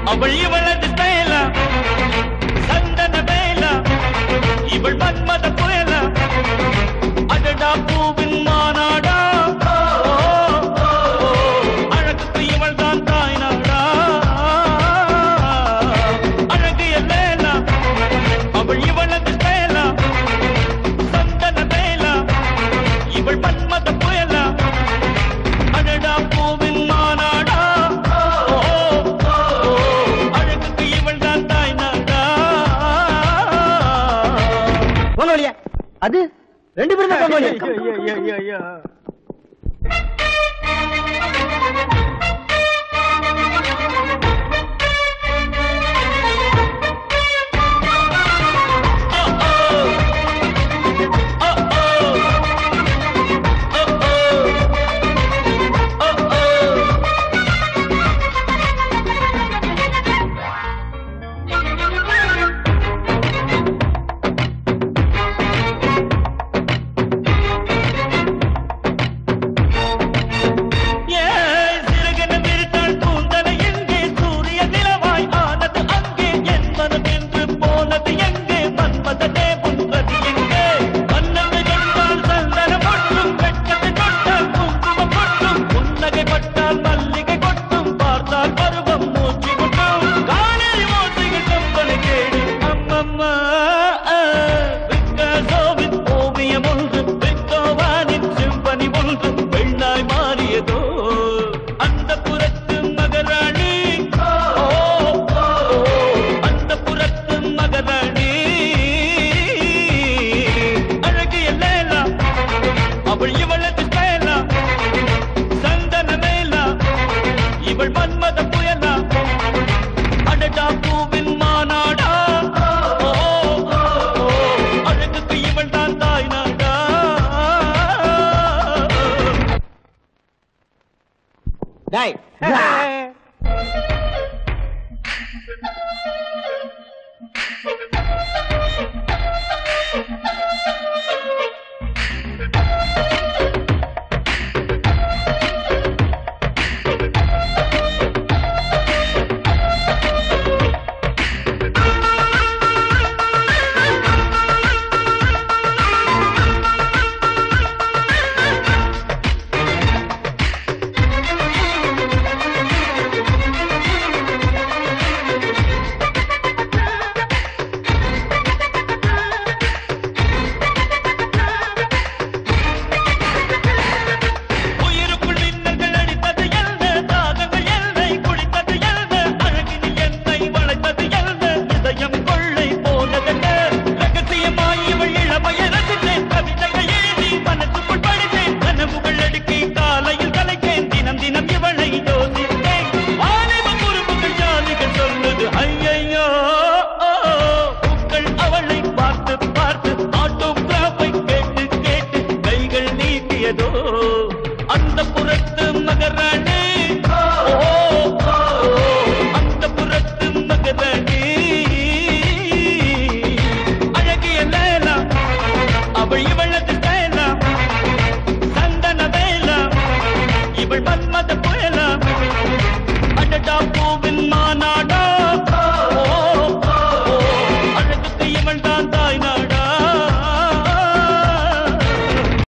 அவள் இவளது ஸ்டைலா சந்தன வேலா இவள் மன்மத புயலா அடடா பூவின் மாநாடா ஓ, ஓ, ஓ, அழகுக்கு இவள் தான் தாய் நாடா அழகு எல்லேலா அவள் இவளது ஸ்டைலா சந்தன வேலா இவள் மன்மத புயலா அடடா பூவின் மாநாடா ஓ, ஓ, ஓ, அழகுக்கு இவள் தான் தாய் நாடா போங்க வழியா அது ரெண்டு பேரும் தான் போங்க வழியா ஏன் சிறகென விரித்தாள் கூந்தலை எங்கே? சூரிய நிலவாய் ஆனது அங்கே. என் மனம் என்று போனது எங்கே? மன்மதனே உன்றது எங்கே? மன்னனை கண்டால் சந்தனம் கொட்டும், வெட்கத்தை தொட்டால் குங்குமம் கொட்டும், புன்னகை பட்டால் மல்லிகை கொட்டும், பார்த்தால் பருவம் மூச்சு கொட்டும். காலில் ஓசைகள் கம்பனை கேடு. அம்மம்மா, ஆ, பிக்காசோவின் ஓவியம் ஒன்று, பெத்தோவானின் சிம்பனி ஒன்று, பெண்ணாய் மாறியதோ அந்த புறத்து மகராணி ஓ, ஓ, ஓ, அந்த புறத்து மகராணி அழகு எல்லேலா அவள் இவளது ஸ்டைலா சந்தன மேலா இவள் மன்மத புயலா அடடா பூவின் மாநாடா ஓ, ஓ, ஓ, அழகுக்கு இவள் தான் தாய் நாடா டாய் உயிருக்குள் மின்னல்கள் அடித்தது என்ன தாகங்கள் என்னை குளித்தது என்ன அழகினில் என்னை வளைத்தது என்ன இதயம் கொள்ளை போனதென்ன ரகசியமாய் இவள் இளமையை ரசித்தேன் கவிதைகள் எழுதி மனசுக்குள் படித்தேன் கனவுகள் அடுக்கி காலையில் கலைத்தேன் தினம் தினம் இவளை யோசித்தேன் வாலிப குறும்புகள் ஜாலிகள் சொல்லுது ஐயையோ பூக்கள் அவளை பார்த்து பார்த்து ஆட்டோகிராஃபை கேட்டு கேட்டு கைகள் நீட்டியதோ அந்த புறத்து மகராணி ஓ, ஓ, அந்த புறத்து மகராணி அழகிய லேலா அவள் இவளது ஸ்டைலா சந்தன வேலா இவள் மன்மத புயலா